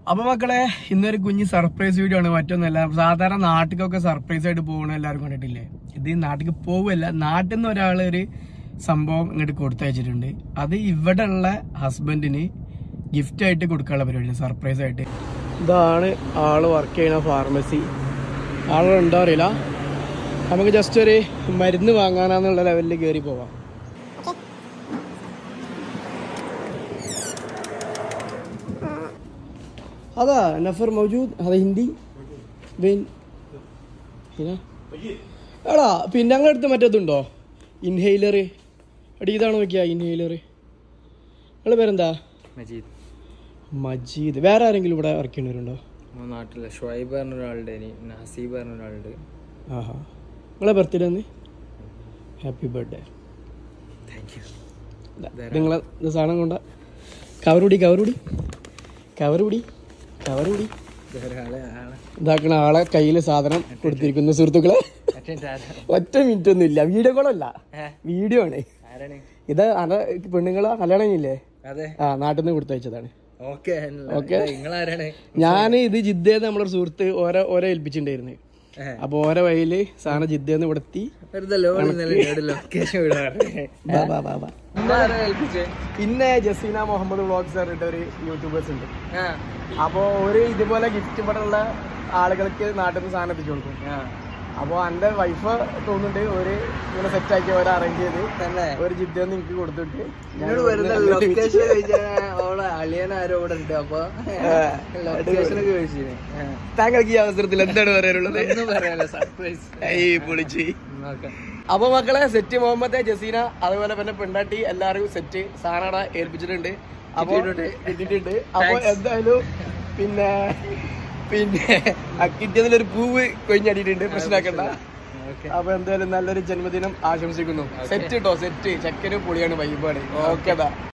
അപ്പൊ മക്കളെ ഇന്നൊരു കുഞ്ഞ് സർപ്രൈസ് വീഡിയോ ആണ് മറ്റൊന്നല്ല സാധാരണ നാട്ടിലൊക്കെ സർപ്രൈസ് ആയിട്ട് പോകണ എല്ലാവരും കണ്ടിട്ടില്ലേ ഇത് നാട്ടിലേക്ക് പോവല്ല നാട്ടിൽ നിന്ന് ഒരാൾ ഒരു സംഭവം ഇങ്ങോട്ട് കൊടുത്തയച്ചിട്ടുണ്ട് അത് ഇവിടെ ഉള്ള ഹസ്ബൻഡിന് ഗിഫ്റ്റ് ആയിട്ട് കൊടുക്കാനുള്ള പരിപാടി സർപ്രൈസ് ആയിട്ട് ഇതാണ് ആള് വർക്ക് ചെയ്യുന്ന ഫാർമസി ആളുണ്ടോ അറിയില്ല നമുക്ക് ജസ്റ്റ് ഒരു മരുന്ന് വാങ്ങാനാന്നുള്ള ലെവലിൽ കയറി പോവാം هذا نفر موجود هذا هندي بين هنا എടാ പിന്നെ ഞങ്ങളുടെ അടുത്ത് മറ്റേതുണ്ടോ ഇൻഹെയിലർ എടി ഇതാണോ നോക്കിയാ ഇൻഹെയിലർ നിങ്ങളുടെ പേരെന്താ മജീദ് മജീദ് വേറെ ആരെങ്കിലും ഇവിടെ വർക്ക് ചെയ്യുന്നവരുണ്ടോ നമ്മുടെ നാട്ടിലെ ഷുഹൈബ് പറഞ്ഞ ഒരാളുടെ ഇനി നസീബ് പറഞ്ഞ ഒരാളുണ്ട് ആഹാ നിങ്ങളെ ബർത്ത്ഡേ ഒന്ന് ഹാപ്പി ബർത്ത്ഡേ താങ്ക് യു നിങ്ങളെ ഇത് സാധനം കൊണ്ട കവറുടി കവറുടി കവറുടി കവറുടി ഒരാളെ ആളെ ഇതാക്കണ ആളെ കയ്യിൽ സാധനം കൊടുത്തിരിക്കുന്നു സുഹൃത്തുക്കളെ അറ്റൻഡ് ഒറ്റ മിനിറ്റ് ഒന്നും ഇല്ല വീഡിയോ കോളല്ല ഏ? വീഡിയോ ആണ് ആരാണ് ഇത് അന പെണ്ണുങ്ങളെ കല്യാണം കഴിഞ്ഞില്ലേ അതെ ആ നാട്ടിൽ നിന്ന് കൊടുത്തയച്ചതാണ് ഓക്കെ ഓക്കെ. നിങ്ങളാരാണ് ഞാൻ ഇത് ജിദ്ദേന്ന് നമ്മളൊരു സുഹൃത്ത് ഓരോ ഓരോ ഏൽപ്പിച്ചിട്ടുണ്ടായിരുന്നു ഏ. അപ്പൊ ഓരോ വഴിയില് സാധനം ജിദ്ദേന്ന് ഇവിടെത്തി വെറുതെ ലോഡ് ഇന്നലെ ലൊക്കേഷൻ വിടാറ് ബാ, ബാ, ബാ, ബാ. ഇന്നാരാ ഏൽപ്പിച്ചേ പിന്നെ ജസീന മുഹമ്മദ് വ്ളോഗ്സ് പറഞ്ഞിട്ട് ഒരു യൂട്യൂബേഴ്സ് ഉണ്ട് ആ അപ്പോ ഒരു ഇതുപോലെ ഗിഫ്റ്റ് ഇവിടെ ഉള്ള ആളുകൾക്ക് നാട്ടിൽ നിന്ന് സാധനം എത്തിച്ചു കൊടുക്കും ആ അപ്പൊ എന്റെ വൈഫ് തോന്നുന്നുണ്ട് ഒരു ഇങ്ങനെ സെറ്റ് ആക്കി അവരെ അറേഞ്ച് ചെയ്ത് തന്നെ ഒരു ജിദ്ദേന്ന് എനിക്ക് കൊടുത്തിട്ട് ഞാൻ എന്നോട് വെറുതെ ലൊക്കേഷൻ ചോദിച്ചാൽ അവളെ അളിയൻ ആരോ ഇവിടെ ഉണ്ട് അപ്പൊ ലൊക്കേഷൻ ഒക്കെ ചോദിച്ചിന് താങ്കൾക്ക് ഈ അവസരത്തിൽ എന്താണ് പറയാനുള്ളത് ഒന്നും പറയാനോ സർപ്രൈസ് ഏയ് പൊളിച്ച് നോക്കാം അപ്പൊ മക്കളെ സെറ്റ് മുഹമ്മദ് ജസീന അതുപോലെ പിന്നെ പെണ്ണാട്ടി എല്ലാവരും സെറ്റ് സാറാട ഏൽപ്പിച്ചിട്ടുണ്ട് അപ്പൊ കിട്ടിയിട്ടുണ്ട്. കിട്ടിയിട്ടുണ്ട് അപ്പൊ Thanks. എന്തായാലും പിന്നെ പിന്നെ ആ കിട്ടിയതിലൊരു പൂവ് കൊഴിഞ്ഞടിയിട്ടുണ്ട് പ്രശ്നമാക്കണ്ട ഓക്കെ അപ്പൊ എന്തായാലും നല്ലൊരു ജന്മദിനം ആശംസിക്കുന്നു സെറ്റ് കേട്ടോ സെറ്റ് ചെക്കന് പൊളിയാണ് വൈബാണ് ഓക്കേതാ